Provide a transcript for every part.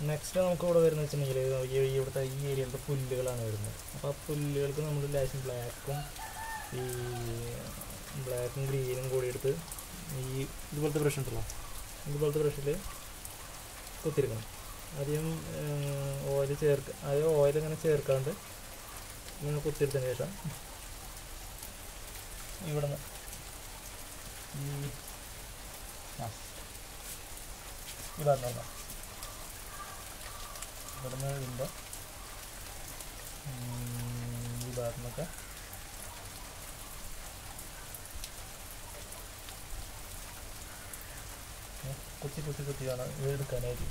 Next നമുക്ക് ഇവിടെ വരുന്നത് വെച്ചിട്ടുണ്ടെങ്കിൽ ഈ ഇവിടുത്തെ ഈ ഏരിയയിലത്തെ പുല്ലുകളാണ് വരുന്നത് അപ്പോൾ ആ പുല്ലുകൾക്ക് നമ്മൾ ലേശം ബ്ലാക്കും ഈ ബ്ലാക്കും ഗ്രീനും കൂടി എടുത്ത് ഈ ഇതുപോലത്തെ ബ്രഷ് ഉണ്ടല്ലോ ഇതുപോലത്തെ ബ്രഷിൽ കുത്തിരിക്കണം ആദ്യം ഓയിൽ ചേർക്ക ആദ്യം ഓയിൽ ഇങ്ങനെ ചേർക്കാണ്ട് ഇങ്ങനെ കുത്തിയെടുത്തതിന് ശേഷം ഇവിടെ നിന്ന് ഈ ആ ഈ ഭാഗത്ത് നോക്കാം ഇവിടെ നിന്ന് വരുമ്പോൾ ഈ ഭാഗത്ത് നിന്നൊക്കെ കുത്തി കുത്തി കുത്തി വേണം ഇത് എടുക്കാനായിട്ട്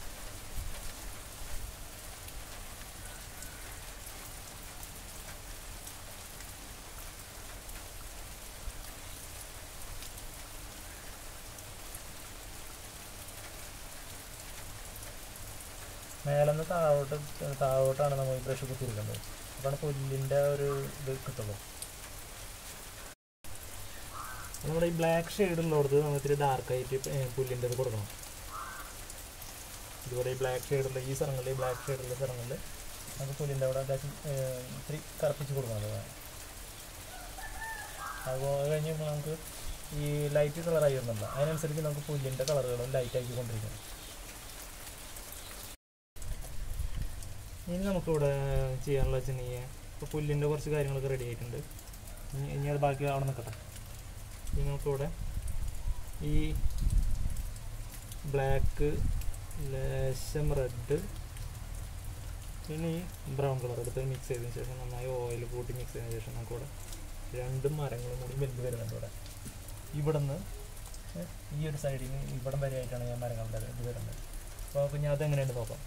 മേലെന്ന് താഴോട്ട് താഴോട്ടാണ് നമ്മൾ ഈ ബ്രഷ് കുത്തിയിരിക്കുന്നത് അതാണ് പുല്ലിൻ്റെ ഒരു ഇത് കിട്ടുള്ളൂ നമ്മുടെ ഈ ബ്ലാക്ക് ഷെയ്ഡ് ഉള്ളിടത്ത് നമ്മൾ ഇത്തിരി ഡാർക്കായിട്ട് പുല്ലിൻ്റെ ഇത് കൊടുക്കണം ഇതുപോലെ ഈ ബ്ലാക്ക് ഷെയ്ഡുള്ള ഈ സ്ഥലങ്ങളിൽ ഈ ബ്ലാക്ക് ഷെയ്ഡുള്ള സ്ഥലങ്ങളിൽ നമുക്ക് പുല്ലിൻ്റെ അവിടെ അത്യാവശ്യം ഏഹ്, ഇത്തിരി കറുപ്പിച്ച് കൊടുക്കണം അത് അതുപോലെ കഴിഞ്ഞ് നമുക്ക് ഈ ലൈറ്റ് കളറായി വരുന്നുണ്ട് അതിനനുസരിച്ച് നമുക്ക് പുല്ലിൻ്റെ കളറുകളും ലൈറ്റ് ആക്കി കൊണ്ടിരിക്കണം ഇനി നമുക്കിവിടെ ചെയ്യാനുള്ള വെച്ചിട്ടുണ്ടെങ്കിൽ ഇപ്പോൾ പുല്ലിൻ്റെ കുറച്ച് കാര്യങ്ങളൊക്കെ റെഡി ആയിട്ടുണ്ട് ഇനി ഇനി അത് ബാക്കി അവിടെ നിൽക്കട്ടെ ഇനി നമുക്കിവിടെ ഈ ബ്ലാക്ക് ലേശം റെഡ് പിന്നെ ഈ ബ്രൗൺ കളർ എടുത്ത് മിക്സ് ചെയ്തതിന് ശേഷം നന്നായി ഓയിൽ കൂട്ടി മിക്സ് ചെയ്തതിന് ശേഷം നമുക്കിവിടെ രണ്ട് മരങ്ങളും കൂടി വലുത് വരുന്നുണ്ട് ഇവിടെ ഇവിടുന്ന് ഈ ഒരു സൈഡിൽ നിന്ന് ഇവിടം വരെ ആയിട്ടാണ് ഞാൻ മരങ്ങളുടെ ഇത് വരുന്നത് അപ്പോൾ നമുക്ക് ഞാൻ അതെങ്ങനെയുണ്ട് നോക്കാം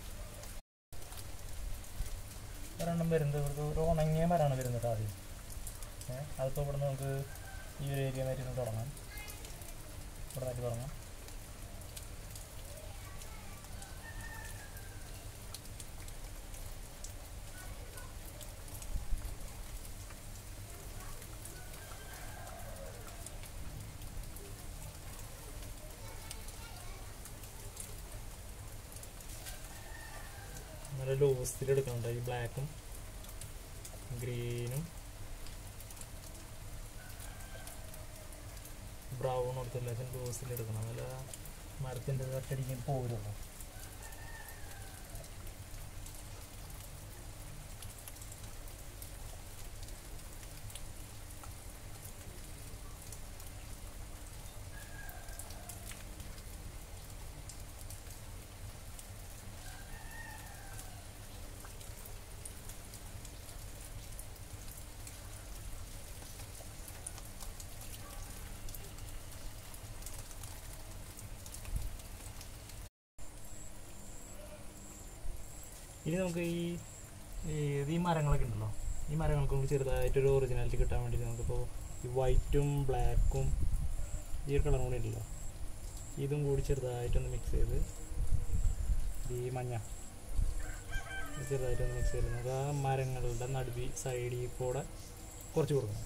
ഒരെണ്ണം വരുന്നത് ഇവിടുത്തെ ഒരു ഉണങ്ങിയ മരമാണ് വരുന്നത് ആദ്യം ഏഹ് അതിപ്പോൾ ഇവിടെ നമുക്ക് ഈ ഒരു ഏരിയ മാറ്റി ഒന്ന് തുടങ്ങാം ഇവിടെ മാറ്റി തുടങ്ങാം നല്ല ലൂസിൽ എടുക്കുന്നുണ്ട് ഈ ബ്ലാക്കും ഗ്രീനും ബ്രൗൺ എടുത്തില്ല ലൂസിൽ എടുക്കണം നല്ല മരത്തിൻ്റെ ഒറ്റടിക്ക് പോരുള്ളൂ ഇനി നമുക്ക് ഈ ഈ ഇത് ഈ മരങ്ങളൊക്കെ ഉണ്ടല്ലോ ഈ മരങ്ങൾക്ക് നമുക്ക് ചെറുതായിട്ടൊരു ഒറിജിനാലിറ്റി കിട്ടാൻ വേണ്ടിയിട്ട് നമുക്കിപ്പോൾ ഈ വൈറ്റും ബ്ലാക്കും ഈ ഒരു കളറും കൂടി ഉണ്ടല്ലോ ഇതും കൂടി ചെറുതായിട്ടൊന്ന് മിക്സ് ചെയ്ത് ഈ മഞ്ഞ ഇത് ചെറുതായിട്ടൊന്ന് മിക്സ് ചെയ്ത് നമുക്ക് ആ മരങ്ങളുടെ നടുവി സൈഡിൽ കൂടെ കുറച്ച് കൊടുക്കണം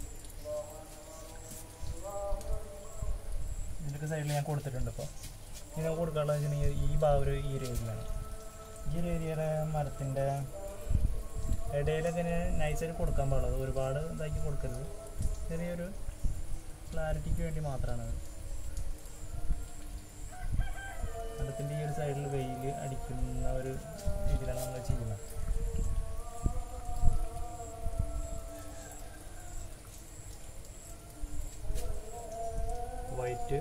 ഇതിൻ്റെയൊക്കെ സൈഡിൽ ഞാൻ കൊടുത്തിട്ടുണ്ട് ഇപ്പോൾ ഇനി നമുക്ക് കൊടുക്കാനുള്ളത് വെച്ചിട്ടുണ്ടെങ്കിൽ ഈ ഭാഗം ഒരു ഈ ഒരു ഏരിയയാണ് ഈ ഒരു ഏരിയയുടെ മരത്തിൻ്റെ ഇടയിലൊക്കെ ഇങ്ങനെ നൈസായിട്ട് കൊടുക്കാൻ പാടുള്ളത് ഒരുപാട് ഇതാക്കി കൊടുക്കരുത് ചെറിയൊരു ക്ലാരിറ്റിക്ക് വേണ്ടി മാത്രമാണ് മരത്തിൻ്റെ ഈ ഒരു സൈഡിൽ വെയിൽ അടിക്കുന്ന ഒരു രീതിയിലാണ് നമ്മൾ ചെയ്യുന്നത് വൈറ്റ്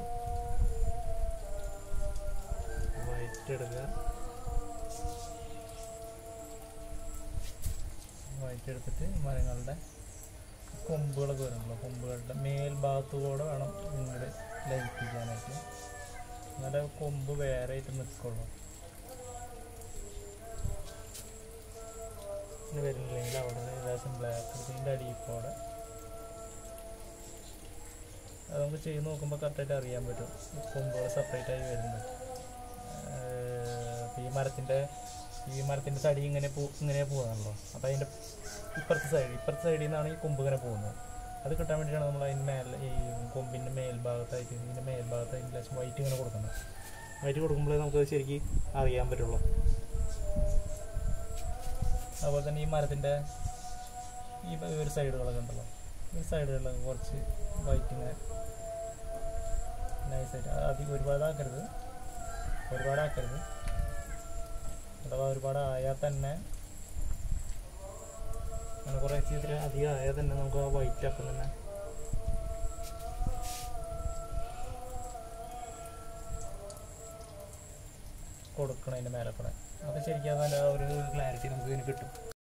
വൈറ്റ് എടുക്കുക വൈറ്റ് എടുത്തിട്ട് മരങ്ങളുടെ കൊമ്പുകളൊക്കെ വരുന്നുള്ളൂ കൊമ്പുകളുടെ മേൽഭാഗത്തുകൂടെ വേണം ഇങ്ങോട്ട് ലയിപ്പിക്കാനായിട്ട് എന്നാലേ കൊമ്പ് വേറെ ആയിട്ട് നിൽക്കുള്ളൂ ഇനി വരുന്നില്ലെങ്കിൽ അവിടെ നിന്ന് ഏകദേശം ബ്ലാക്ക് ഇതിൻ്റെ അടിയിൽ കൂടെ അത് നമുക്ക് ചെയ്ത് നോക്കുമ്പോൾ കറക്റ്റായിട്ട് അറിയാൻ പറ്റും കൊമ്പുകൾ സെപ്പറേറ്റ് ആയി വരുന്നത് ഏഹ് ഇപ്പൊ ഈ മരത്തിൻ്റെ ഈ മരത്തിൻ്റെ തടി ഇങ്ങനെ പോ ഇങ്ങനെ പോകുന്നല്ലോ അപ്പോൾ അതിൻ്റെ ഇപ്പുറത്തെ സൈഡ് ഇപ്പുറത്തെ സൈഡിൽ നിന്നാണ് ഈ കൊമ്പ് ഇങ്ങനെ പോകുന്നത് അത് കിട്ടാൻ വേണ്ടിയിട്ടാണ് നമ്മൾ അതിന് മേലെ ഈ കൊമ്പിൻ്റെ മേൽഭാഗത്തായിട്ട് ഇതിൻ്റെ മേൽഭാഗത്തായിട്ട് ലേശം വൈറ്റ് ഇങ്ങനെ കൊടുക്കുന്നത് വൈറ്റ് കൊടുക്കുമ്പോഴേ നമുക്ക് ശരിക്കും അറിയാൻ പറ്റുള്ളൂ അതുപോലെ തന്നെ ഈ മരത്തിൻ്റെ ഈ പ- ഒരു സൈഡുകളൊക്കെ ഉണ്ടല്ലോ ഈ സൈഡുകളിലൊക്കെ കുറച്ച് വൈറ്റ് ഇങ്ങനെ നൈസായിട്ട് അധികം ഒരുപാടാക്കരുത് ഒരുപാടാക്കരുത് അഥവാ ഒരുപാട് ആയാൽ തന്നെ അങ്ങനെ കുറേ ഇച്ചിരി അധികം ആയാൽ തന്നെ നമുക്ക് ആ വൈറ്റ് അപ്പം തന്നെ കൊടുക്കണം അതിൻ്റെ മേലെ കൂടെ അപ്പോൾ ശരിക്കും നല്ല ഒരു ക്ലാരിറ്റി നമുക്ക് ഇതിന് കിട്ടും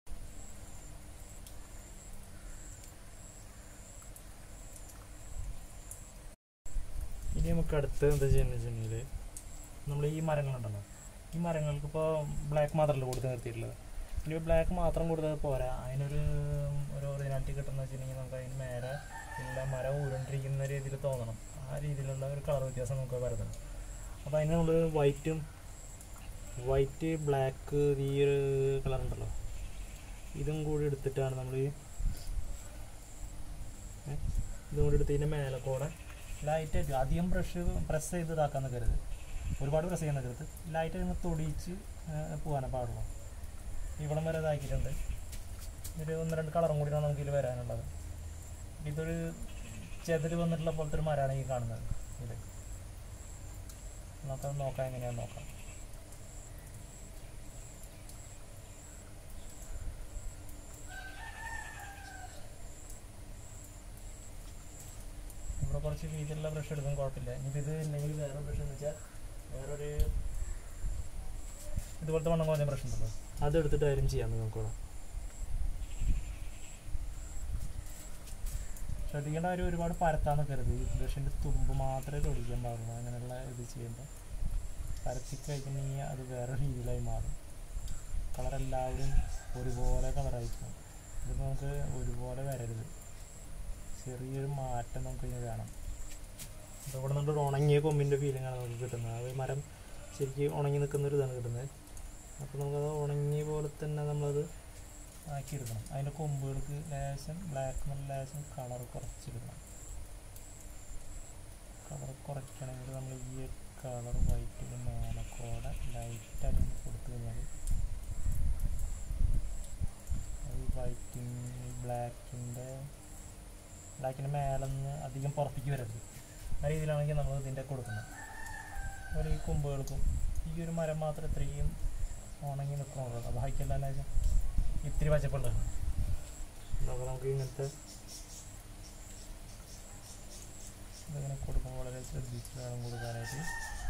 ഇനി നമുക്ക് അടുത്ത് എന്താ ചെയ്യുന്നത് വെച്ചിട്ടുണ്ടെങ്കിൽ നമ്മൾ ഈ മരങ്ങളുണ്ടല്ലോ ഈ മരങ്ങൾക്ക് ഇപ്പോൾ ബ്ലാക്ക് മാത്രമല്ല കൊടുത്ത് നിർത്തിയിട്ടുള്ളത് ഇനി ബ്ലാക്ക് മാത്രം കൊടുത്തത് പോരാ അതിനൊരു ഒരു ഒറിജിനാലിറ്റി കിട്ടുന്ന വെച്ചിട്ടുണ്ടെങ്കിൽ നമുക്ക് അതിന് മേലെ ഉള്ള മരം ഉരുണ്ടിരിക്കുന്ന രീതിയിൽ തോന്നണം ആ രീതിയിലുള്ള ഒരു കളർ വ്യത്യാസം നമുക്ക് വരുത്തണം അപ്പോൾ അതിന് നമ്മൾ വൈറ്റും വൈറ്റ് ബ്ലാക്ക് ഈ ഒരു കളർ ഉണ്ടല്ലോ ഇതും കൂടി എടുത്തിട്ടാണ് നമ്മൾ ഈ ഏ? ഇതും കൂടി എടുത്ത് ഇതിൻ്റെ മേലെ കൂടെ ലൈറ്റായിട്ട് അധികം ബ്രഷ് പ്രസ് ചെയ്ത് ഇതാക്കാൻ നിൽക്കരുത് ഒരുപാട് പ്രസ് ചെയ്യാൻ നിൽക്കരുത് ലൈറ്റായിട്ട് ഇങ്ങനെ തൊടിയിച്ച് പോകാനേ പാടുള്ളൂ ഇവിടം വരെ ഇതാക്കിയിട്ടുണ്ട് ഒരു ഒന്ന് രണ്ട് കളറും കൂടിയാണ് നമുക്ക് ഇതിൽ വരാനുള്ളത് ഇതൊരു ചെതിൽ വന്നിട്ടുള്ള പോലത്തെ ഒരു മരമാണ് ഈ കാണുന്നത് ഇത് നമുക്കത് നോക്കാം എങ്ങനെയാണെന്ന് നോക്കാം ഇവിടെ കുറച്ച് വീതിയുള്ള ബ്രഷ് എടുക്കും കുഴപ്പമില്ല ഇനിയിപ്പോൾ ഇത് ഇല്ലെങ്കിൽ വേറെ ബ്രഷ് എന്ന് വെച്ചാൽ വേറൊരു ഇതുപോലത്തെ വണ്ണം കുറഞ്ഞ ബ്രഷ് ഉണ്ടല്ലോ അത് എടുത്തിട്ടായാലും ചെയ്യാം നമുക്കിവിടെ ശ്രദ്ധിക്കേണ്ട കാര്യം ഒരുപാട് പരത്താൻ നിൽക്കരുത് ഈ ബ്രഷിൻ്റെ തുമ്പ് മാത്രമേ തൊടിക്കാൻ പാടുള്ളൂ അങ്ങനെയുള്ള ഇത് ചെയ്യുമ്പോൾ പരത്തി കഴിഞ്ഞിട്ടുണ്ടെങ്കിൽ അത് വേറെ രീതിയിലായി മാറും കളർ എല്ലാവരും ഒരുപോലെ കളറായിരിക്കും ഇത് നമുക്ക് ഒരുപോലെ വരരുത് ചെറിയൊരു മാറ്റം നമുക്ക് ഇതിന് വേണം അപ്പോൾ ഇവിടെ നിന്നൊരു ഉണങ്ങിയ കൊമ്പിൻ്റെ ഫീലിംഗാണ് നമുക്ക് കിട്ടുന്നത് അത് മരം ശരിക്കും ഉണങ്ങി നിൽക്കുന്ന ഒരു ഇതാണ് കിട്ടുന്നത് അപ്പോൾ നമുക്കത് ഉണങ്ങിയ പോലെ തന്നെ നമ്മളത് ആക്കിയെടുക്കണം അതിൻ്റെ കൊമ്പുകൾക്ക് ലേശം ബ്ലാക്ക് നല്ല ലേശം കളർ കുറച്ചെടുക്കണം കളർ കുറയ്ക്കണമെങ്കിൽ നമ്മൾ ഈ കളർ വൈറ്റിന് മേലക്കോടെ ലൈറ്റായിട്ട് കൊടുത്തു കഴിഞ്ഞാൽ അത് വൈറ്റിന് ബ്ലാക്കിൻ്റെ ബ്ലാക്കിൻ്റെ മേലെന്ന് അധികം പുറത്തേക്ക് വരരുത് ആ രീതിയിലാണെങ്കിൽ നമ്മൾ ഇതിൻ്റെ കൊടുക്കുന്നത് അതുപോലെ ഈ കൊമ്പുകൾക്കും ഈ ഒരു മരം മാത്രം ഇത്രയും ഉണങ്ങി നിൽക്കണുള്ളൂ ബാക്കിയെല്ലാം വെച്ചാൽ ഇത്തിരി പച്ചപ്പുണ്ട് അപ്പോൾ നമുക്ക് ഇങ്ങനത്തെ ഇതിങ്ങനെ കൊടുക്കുമ്പോൾ വളരെ ശ്രദ്ധിച്ച് വേണം കൊടുക്കാനായിട്ട്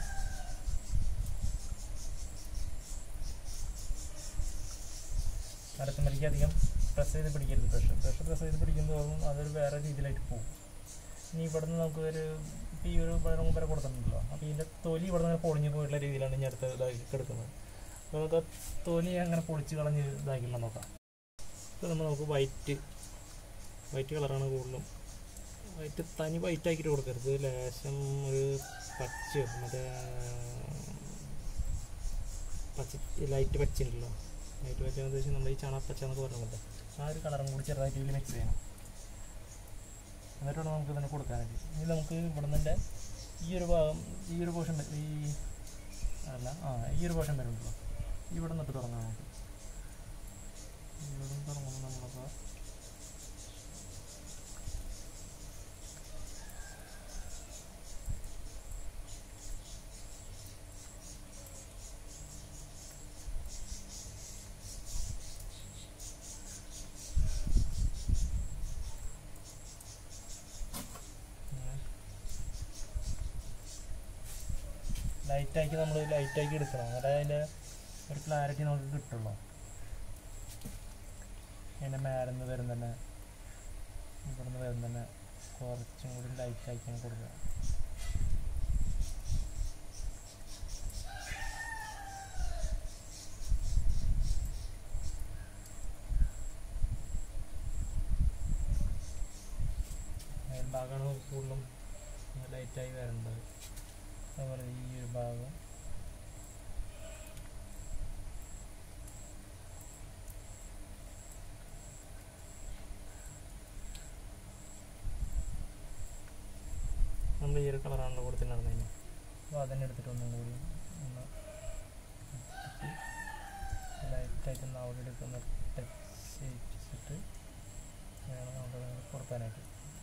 മരത്തുമ്മലേക്ക് അധികം പ്രസ് ചെയ്ത് പിടിക്കരുത് പ്രഷർ പ്രഷർ പ്രസ് ചെയ്ത് പിടിക്കുമ്പോൾ അതൊരു വേറെ രീതിയിലായിട്ട് പോകും ഇനി ഇവിടെ നിന്ന് നമുക്ക് ഒരു ഇപ്പം ഈ ഒരു പഴം വരെ കൊടുത്തിട്ടുണ്ടല്ലോ അപ്പോൾ ഇതിൻ്റെ തൊലി ഇവിടെ നിന്ന് പൊളിഞ്ഞു പോയിട്ടുള്ള രീതിയിലാണ് ഇനി അടുത്ത ഇതാക്കി കിടക്കുന്നത് അപ്പോൾ നമുക്ക് ആ തൊലി അങ്ങനെ പൊളിച്ച് കളഞ്ഞ് ഇതാക്കില്ല നോക്കാം ഇപ്പോൾ നമ്മൾ നമുക്ക് വൈറ്റ് വൈറ്റ് കളറാണ് കൂടുതലും വൈറ്റ് തനി വൈറ്റ് ആക്കിയിട്ട് കൊടുക്കരുത് ലേശം ഒരു പച്ച മറ്റേ പച്ച ലൈറ്റ് പച്ച ഉണ്ടല്ലോ ലൈറ്റ് പച്ച എന്ന് വെച്ചാൽ നമ്മൾ ഈ ചണപ്പച്ച എന്നൊക്കെ പറഞ്ഞില്ലേ ആ ഒരു കളറും കൂടി ചെറുതായിട്ട് ഇതിൽ മിക്സ് ചെയ്യണം എന്നിട്ടാണ് നമുക്ക് ഇതിനെ കൊടുക്കാനായിട്ട് ഇനി നമുക്ക് ഇവിടെ നിന്നിൻ്റെ ഈ ഒരു ഭാഗം ഈ ഒരു പോർഷൻ ഈ അല്ല ആ ഈ ഒരു പോർഷൻ വരുന്നുണ്ടല്ലോ ഇവിടെ നിന്നിട്ട് തുടങ്ങാം നമുക്ക് ഇവിടെ നിന്ന് തുടങ്ങുമ്പോൾ നമ്മളപ്പോൾ ലൈറ്റാക്കി നമ്മൾ ലൈറ്റാക്കി എടുക്കണം അന്നേരം അതിൻ്റെ ഒരു ക്ലാരിറ്റി നമുക്ക് കിട്ടുള്ളൂ അതിൻ്റെ മേലെ നിന്ന് വരും തന്നെ ഇവിടെ നിന്ന് വരും തന്നെ കുറച്ചും കൂടി ലൈറ്റാക്കിയാണ് കൊടുക്കുക ഭാഗമാണ് കൂടുതലും ലൈറ്റായി വരേണ്ടത് അതുപോലെ ഈ ഒരു ഭാഗം നമ്മൾ ഈ ഒരു കളറാണല്ലോ കൊടുത്തിട്ടുണ്ടായിരുന്നത് അപ്പോൾ അതിനെ എടുത്തിട്ട് ഒന്നും കൂടി ഒന്ന് ഇട്ടിട്ട് ലൈറ്റായിട്ട് ഒന്ന് അവിടെ എടുക്കുന്ന ടച്ച് ചെയ്യിപ്പിച്ചിട്ട് വേണം നമ്മൾ കൊടുക്കാനായിട്ട്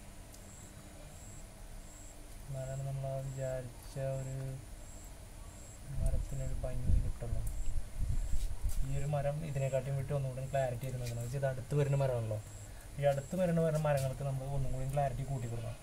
എന്നാലാണ് നമ്മൾ ആ വിചാരിച്ച ഒരു മരത്തിനൊരു ഭംഗി കിട്ടുള്ളൂ ഈ ഒരു മരം ഇതിനെക്കാട്ടിയും വിട്ട് ഒന്നുകൂടി ക്ലാരിറ്റി ആയിട്ട് നിൽക്കണം ഇത് അടുത്ത് വരുന്ന മരമാണല്ലോ ഈ അടുത്ത് വരുന്ന വരുന്ന മരങ്ങൾക്ക് നമ്മൾ ഒന്നും കൂടി ക്ലാരിറ്റി കൂട്ടി കൊടുക്കണം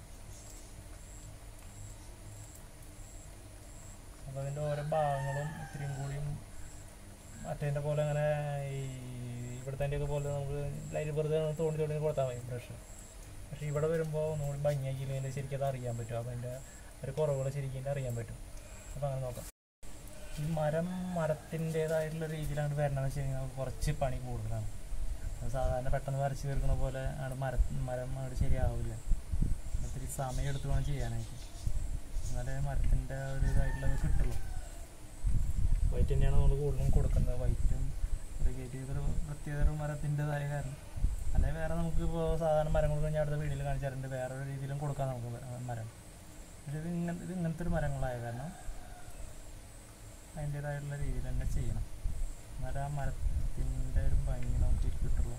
അപ്പോൾ അതിൻ്റെ ഓരോ ഭാഗങ്ങളും ഇത്തിരിയും കൂടിയും മറ്റേതിൻ്റെ പോലെ അങ്ങനെ ഈ ഇവിടുത്തെ പോലെ നമുക്ക് ലൈറ്റ് വെറുതെ ഒന്ന് തോണ്ടി തോണ്ടി കൊടുത്താൽ മതി ബ്രഷ് പക്ഷേ ഇവിടെ വരുമ്പോൾ ഒന്നുകൂടി ഭംഗിയാക്കിയില്ലെങ്കിൽ ശരിക്കും അത് അറിയാൻ പറ്റും അപ്പോൾ അതിൻ്റെ ഒരു കുറവുകൾ ശരിക്കും ഇതിൻ്റെ അറിയാൻ പറ്റും അപ്പോൾ അങ്ങനെ നോക്കാം ഈ മരം മരത്തിൻ്റേതായിട്ടുള്ള രീതിയിലാണ് വരണമെന്ന് വെച്ച് കഴിഞ്ഞാൽ നമുക്ക് കുറച്ച് പണി കൂടുതലാണ് അത് സാധാരണ പെട്ടെന്ന് വരച്ച് തീർക്കുന്ന പോലെ അവിടെ മര മരം അവിടെ ശരിയാവില്ല ഒത്തിരി സമയം എടുത്ത് വേണം ചെയ്യാനായിട്ട് എന്നാലേ മരത്തിൻ്റെ ഒരു ഇതായിട്ടുള്ളത് കിട്ടുള്ളൂ വൈറ്റ് തന്നെയാണ് നമ്മൾ കൂടുതലും കൊടുക്കുന്നത് വൈറ്റും ഇതൊക്കെ ഇതൊരു പ്രത്യേക ഒരു മരത്തിൻ്റെതായ കാരണം അല്ലെങ്കിൽ വേറെ നമുക്ക് ഇപ്പോൾ സാധാരണ മരങ്ങൾ ഞാൻ അടുത്ത വീഡിയോയിൽ കാണിച്ചാറുണ്ട് വേറെ ഒരു രീതിയിലും കൊടുക്കാം നമുക്ക് മ- മരം പക്ഷേ ഇത് ഇങ്ങനെ ഇത് ഇങ്ങനത്തെ ഒരു മരങ്ങളായ കാരണം അതിൻ്റേതായിട്ടുള്ള രീതിയിൽ തന്നെ ചെയ്യണം എന്നാലും ആ മരത്തിൻ്റെ ഒരു ഭംഗി നമുക്ക് കിട്ടുള്ളൂ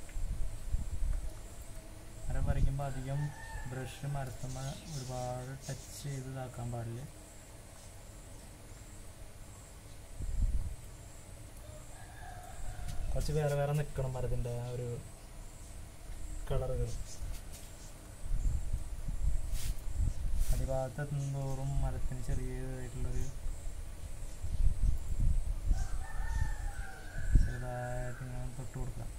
മരം വരയ്ക്കുമ്പോൾ അധികം ബ്രഷ് മരത്തുമ്മ ഒരുപാട് ടച്ച് ചെയ്ത് ഇതാക്കാൻ പാടില്ല കുറച്ച് വേറെ വേറെ നിൽക്കണം മരത്തിൻ്റെ ആ ഒരു കളറുകൾ അടിഭാഗത്ത് എത്തുന്തോറും മരത്തിന് ചെറിയതായിട്ടുള്ളൊരു ചെറുതായിട്ട് ഇങ്ങനെ തൊട്ട് കൊടുക്കാം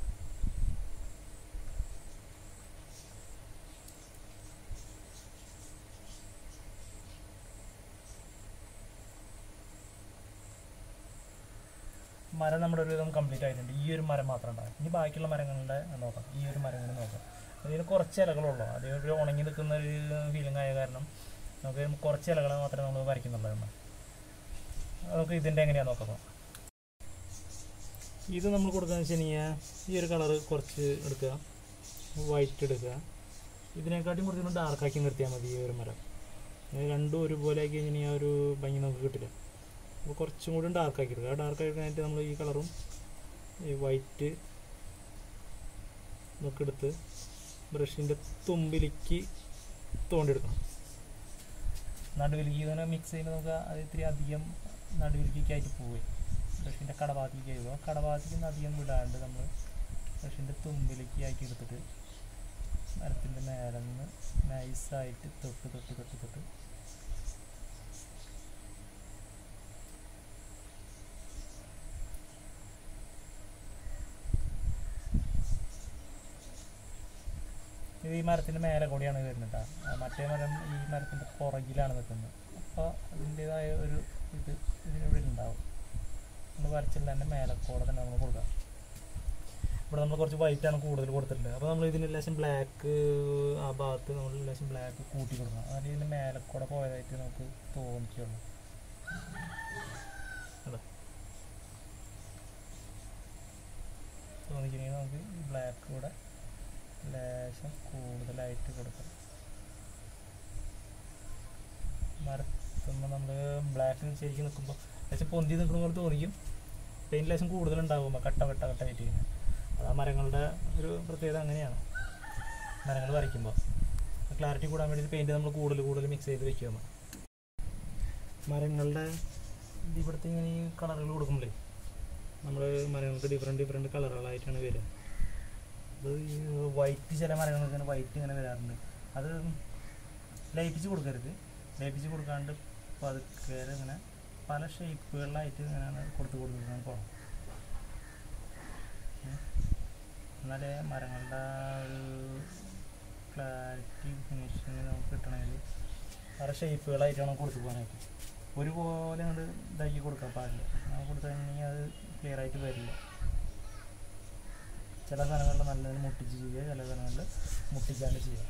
മരം നമ്മുടെ ഒരു വിധം കംപ്ലീറ്റ് ആയിട്ടുണ്ട് ഈ ഒരു മരം മാത്രം ഉണ്ടാകും ഇനി ബാക്കിയുള്ള മരങ്ങളുടെ നോക്കാം ഈ ഒരു മരം കൂടി നോക്കാം അതിന് കുറച്ച് ഇലകളുള്ളൂ അത് ഒരു ഉണങ്ങി നിൽക്കുന്ന ഒരു ഫീലിംഗ് ആയ കാരണം നമുക്ക് കുറച്ച് ഇലകൾ മാത്രമേ നമ്മൾ വരയ്ക്കുന്നുള്ളൂ എന്ന് നമുക്ക് ഇതിൻ്റെ എങ്ങനെയാണെന്ന് നോക്കാം ഇത് നമ്മൾ കൊടുക്കാന്ന് വെച്ച് കഴിഞ്ഞാൽ ഈ ഒരു കളറ് കുറച്ച് എടുക്കുക വൈറ്റ് എടുക്കുക ഇതിനെക്കാട്ടിയും കുറച്ചുകൂടി ഡാർക്കാക്കി നിർത്തിയാൽ മതി ഈ ഒരു മരം ഇത് രണ്ടും ഒരുപോലെ ആക്കി കഴിഞ്ഞാൽ ആ ഒരു ഭംഗി നമുക്ക് കിട്ടില്ല അപ്പോൾ കുറച്ചും കൂടി ഡാർക്കാക്കി എടുക്കുക ആ ഡാർക്ക് ആയിട്ട് നമ്മൾ ഈ കളറും ഈ വൈറ്റ് ഇതൊക്കെ എടുത്ത് ബ്രഷിൻ്റെ തുമ്പിലേക്ക് തോണ്ടിയെടുക്കണം നടുവിലേക്ക് ഇങ്ങനെ മിക്സ് ചെയ്യുമ്പോൾ നമുക്ക് അത് ഇത്തിരി അധികം നടുവിലേക്കായിട്ട് പോവുക ബ്രഷിൻ്റെ കടഭാഗത്തേക്ക് ആയി പോകും കടഭാഗത്തേക്ക് നിന്ന് അധികം വിടാണ്ട് നമ്മൾ ബ്രഷിൻ്റെ തുമ്പിലേക്ക് ആക്കി എടുത്തിട്ട് മരത്തിൻ്റെ മേലെ നിന്ന് നൈസായിട്ട് തൊട്ട് തൊട്ട് തൊട്ട് തൊട്ട് ഇത് ഈ മരത്തിൻ്റെ മേലെ കൂടിയാണ് വരുന്നത് ട്ടാ. ആ മറ്റേ മരം ഈ മരത്തിൻ്റെ പുറകിലാണ് നിൽക്കുന്നത് അപ്പോൾ അതിൻ്റേതായ ഒരു ഇത് ഇതിനിവിടെ ഉണ്ടാവും നമ്മൾ വരച്ചിട്ടുള്ള മേലെ കൂടെ തന്നെ നമ്മൾ കൊടുക്കാം ഇവിടെ നമ്മൾ കുറച്ച് white ആണ് കൂടുതൽ കൊടുത്തിട്ടുള്ളത് അപ്പോൾ നമ്മൾ ഇതിന് ലേശം ബ്ലാക്ക് ആ ഭാഗത്ത് നമ്മൾ ലേശം ബ്ലാക്ക് കൂട്ടി കൊടുക്കണം അതായത് ഇതിന് മേലെ കൂടെ പോയതായിട്ട് നമുക്ക് തോന്നിക്കുള്ളൂ അതാ തോന്നിക്കണമെങ്കിൽ നമുക്ക് ഈ ബ്ലാക്ക് കൂടെ ലേശം കൂടുതലായിട്ട് കൊടുക്കണം മരത്തുമ്പോൾ നമ്മൾ ബ്ലാക്ക് ശരിക്കും നിൽക്കുമ്പോൾ ലേശം പൊന്തി നിൽക്കുന്ന പോലെ തോന്നിക്കും പെയിൻറ്റ് ലേശം കൂടുതലുണ്ടാകുമ്പോൾ കട്ട കട്ട കട്ടായിട്ട് ഇങ്ങനെ അത് ആ മരങ്ങളുടെ ഒരു പ്രത്യേകത അങ്ങനെയാണ് മരങ്ങൾ വരയ്ക്കുമ്പോൾ ക്ലാരിറ്റി കൂടാൻ വേണ്ടി പെയിൻറ്റ് നമ്മൾ കൂടുതൽ കൂടുതൽ മിക്സ് ചെയ്ത് വെക്കുക നമ്മൾ മരങ്ങളുടെ ഇത് ഇവിടുത്തെ ഇങ്ങനെ ഈ കളറുകൾ കൊടുക്കുമ്പോഴേ നമ്മൾ മരങ്ങൾക്ക് ഡിഫറെൻറ്റ് ഡിഫറെൻറ്റ് കളറുകളായിട്ടാണ് വരിക അത് ഈ വൈറ്റ് ചില മരങ്ങൾക്ക് ഇങ്ങനെ വൈറ്റ് ഇങ്ങനെ വരാറുണ്ട് അത് ലയിപ്പിച്ച് കൊടുക്കരുത് ലയിപ്പിച്ച് കൊടുക്കാണ്ട് പതുക്കെ ഇങ്ങനെ പല ഷേപ്പുകളിലായിട്ട് ഇങ്ങനെ കൊടുത്ത് കൊടുത്തിട്ട് പോകണം ഉം. എന്നാലേ മരങ്ങളുടെ ആ ഒരു ക്ലാരിറ്റി ഫിനിഷിങ് നമുക്ക് കിട്ടണമെങ്കിൽ പല ഷേപ്പുകളായിട്ട് വേണം കൊടുത്തു പോകാനായിട്ട് ഒരുപോലെ അങ്ങോട്ട് ഇതാക്കി കൊടുക്കാൻ പാടില്ല അങ്ങനെ കൊടുത്തു കഴിഞ്ഞാൽ അത് ക്ലിയർ ആയിട്ട് വരില്ല ചില സ്ഥലങ്ങളിൽ നല്ലതിന് മുട്ടിച്ച് ചെയ്യുക ചില സ്ഥലങ്ങളിൽ മുട്ടിക്കാണ്ട് ചെയ്യുക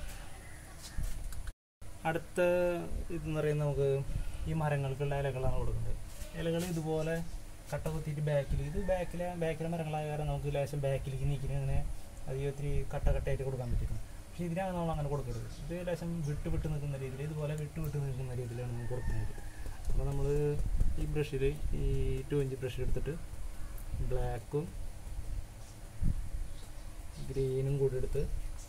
അടുത്ത ഇതെന്ന് പറയുന്നത് നമുക്ക് ഈ മരങ്ങൾക്കുള്ള ഇലകളാണ് കൊടുക്കുന്നത് ഇലകൾ ഇതുപോലെ കട്ട കുത്തിയിട്ട് ബാക്കിൽ ഇത് ബാക്കിലെ ബാക്കിലെ മരങ്ങളായ കാരണം നമുക്ക് ലേശം ബാക്കിലേക്ക് നീക്കി അങ്ങനെ അധികം ഒത്തിരി കട്ട കട്ടയായിട്ട് കൊടുക്കാൻ പറ്റില്ല പക്ഷേ ഇതിനാണ് നമ്മൾ അങ്ങനെ കൊടുക്കരുത് ഇത് ലേശം വിട്ട് വിട്ട് നിൽക്കുന്ന രീതിയിൽ ഇതുപോലെ വിട്ട് വിട്ട് നിൽക്കുന്ന രീതിയിലാണ് നമ്മൾ കൊടുക്കുന്നത് അപ്പോൾ നമ്മൾ ഈ ബ്രഷിൽ ഈ ടു ഇഞ്ച് ബ്രഷ് എടുത്തിട്ട് ബ്ലാക്കും ഗ്രീനും കൂടി എടുത്ത്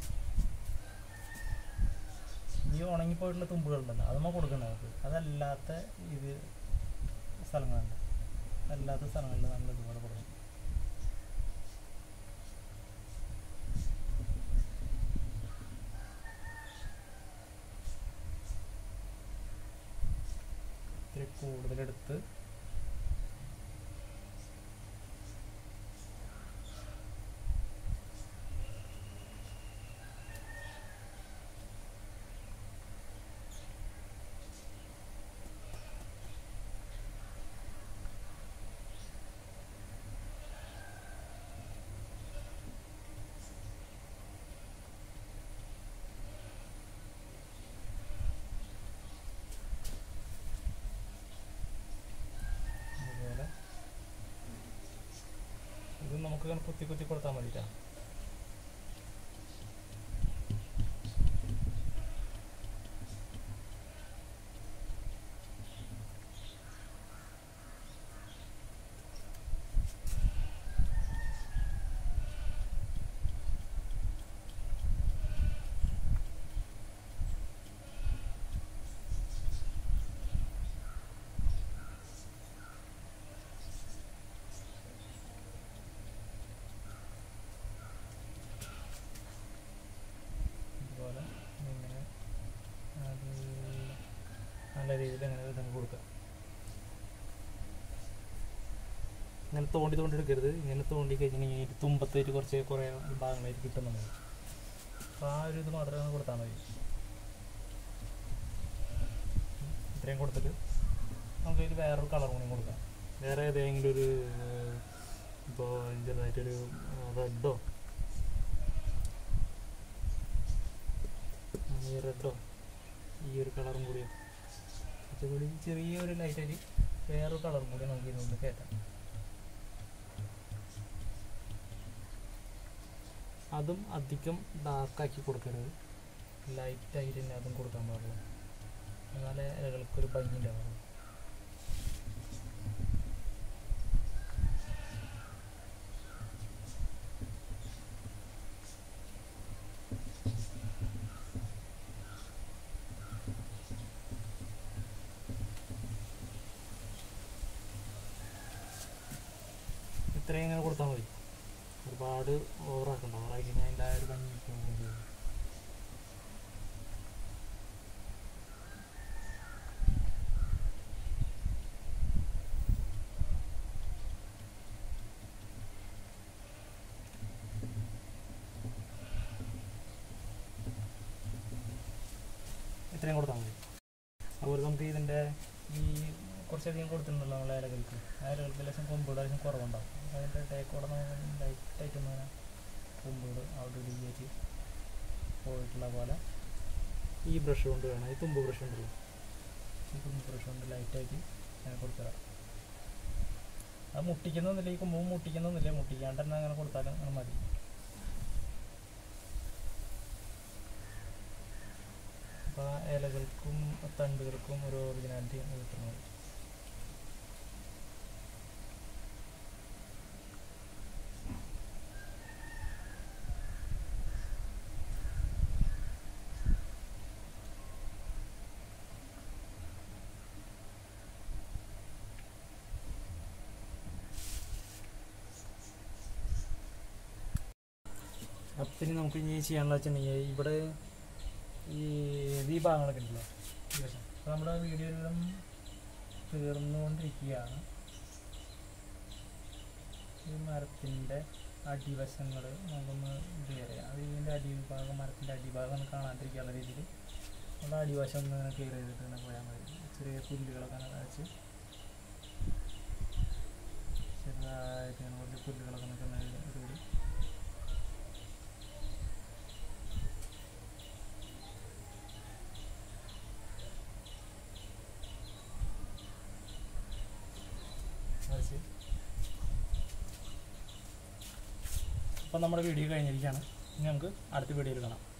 ഈ ഉണങ്ങിപ്പോയിട്ടുള്ള തുമ്പുകളുണ്ടല്ലോ അത് നമ്മൾ കൊടുക്കണം നമുക്ക് അതല്ലാത്ത ഇത് സ്ഥലങ്ങളുണ്ട് അല്ലാത്ത സ്ഥലങ്ങളിൽ നമ്മൾ ഇതുപോലെ കൊടുക്കണം ഇത്തിരി കൂടുതലെടുത്ത് അതുപോലെ ഇത് നമുക്ക് ഇങ്ങനെ കുത്തി കുത്തി കൊടുത്താൽ മതിട്ടാ ഇതുപോലെ ഇങ്ങനെ അത് നല്ല രീതിയിൽ അങ്ങനെ ഇതങ്ങ് കൊടുക്കുക ഇങ്ങനെ തോണ്ടി തോണ്ടി എടുക്കരുത് ഇങ്ങനെ തോണ്ടി കഴിഞ്ഞിട്ടുണ്ടെങ്കിൽ തുമ്പത്തേറ്റ് കുറച്ച് കുറേ ഭാഗങ്ങളായിട്ട് കിട്ടുന്നുണ്ട് അപ്പോൾ ആ ഒരു ഇത് മാത്രമേ ഒന്ന് കൊടുത്താൽ മതി ഇത്രയും കൊടുത്തിട്ട് നമുക്ക് ഇതിൽ വേറൊരു കളർ കൂടി കൊടുക്കാം വേറെ ഏതെങ്കിലും ഒരു ഇപ്പോൾ ചെറുതായിട്ടൊരു റെഡോ ഈ റെഡോ ഈ ഒരു കളറും കൂടി കുറച്ചുകൂടി ചെറിയൊരു ലൈറ്റായിട്ട് വേറൊരു കളറും കൂടി നമുക്ക് ഇതിനുള്ളിൽ കയറ്റാം അതും അധികം ഡാർക്കാക്കി കൊടുക്കരുത് ലൈറ്റായിട്ട് തന്നെ അതും കൊടുക്കാൻ പാടുള്ളൂ എന്നാലേ ഇലകൾക്കൊരു ഭംഗി ഉണ്ടാവുള്ളൂ ഇത്രയും ഇങ്ങനെ കൊടുത്താൽ മതി ഒരുപാട് ഓവറാക്കണ്ട ഓവറാക്കി കഴിഞ്ഞാൽ അതിൻ്റെ ആ ഒരു ഭംഗി പോവുകയും ചെയ്യും ഇത്രയും കൊടുത്താൽ മതി അതുപോലെ നമുക്ക് ഇതിൻ്റെ ഈ കുറച്ചധികം കൊടുത്തിട്ടുണ്ടല്ലോ നമ്മളെ ഇലകൾക്ക് ആ ഇലകൾക്ക് ലേശം കൊമ്പുകൾ ലേശം കുറവുണ്ടാവും അതിൻ്റെ ടേക്കോടെ ലൈറ്റായിട്ട് ഇങ്ങനെ കൊമ്പുകൾ അവിടെ ഇടിയേറ്റ് പോയിട്ടുള്ള പോലെ ഈ ബ്രഷ് കൊണ്ട് വേണം ഈ തുമ്പ് ബ്രഷ് ഉണ്ടല്ലോ ഈ തുമ്പ് ബ്രഷ് കൊണ്ട് ലൈറ്റായിട്ട് അങ്ങനെ കൊടുത്തരാം അത് മുട്ടിക്കുന്നൊന്നുമില്ല ഈ കൊമ്പ് മുട്ടിക്കുന്നൊന്നുമില്ല മുട്ടിക്കാണ്ട് തന്നെ അങ്ങനെ കൊടുത്താലും അങ്ങനെ മതി അപ്പോൾ ആ ഇലകൾക്കും തണ്ടുകൾക്കും ഒരു ഒറിജിനാലിറ്റി കിട്ടുന്നത് അപ്പം ഇനി നമുക്ക് ഇനി ചെയ്യാനുള്ള വെച്ചിട്ടുണ്ടെങ്കിൽ ഇവിടെ ഈ ഈ ഭാഗങ്ങളൊക്കെ ഉണ്ടല്ലോ അപ്പോൾ നമ്മുടെ വീഡിയോയിലും തീർന്നുകൊണ്ടിരിക്കുകയാണ് ഈ മരത്തിൻ്റെ അടിവശങ്ങൾ നമുക്കൊന്ന് ക്ലിയർ ചെയ്യാം അത് ഇതിൻ്റെ അടിഭാഗം മരത്തിൻ്റെ അടിഭാഗം ഒന്ന് കാണാണ്ടിരിക്കാനുള്ള രീതിയിൽ നമ്മുടെ അടിവശം ഒന്ന് ഇങ്ങനെ ക്ലിയർ ചെയ്തിട്ട് ഇങ്ങനെ പോയാൽ മതി ചെറിയ പുല്ലുകളൊക്കെ അങ്ങനെ വെച്ച് ചെറുതായിട്ട് ഇങ്ങനെ കുറച്ച് പുല്ലുകളൊക്കെ നിൽക്കുന്ന ഒരു വരച്ച് അപ്പം നമ്മുടെ വീഡിയോ കഴിഞ്ഞിരിക്കുകയാണ് ഇനി നമുക്ക് അടുത്ത വീഡിയോയിൽ കാണാം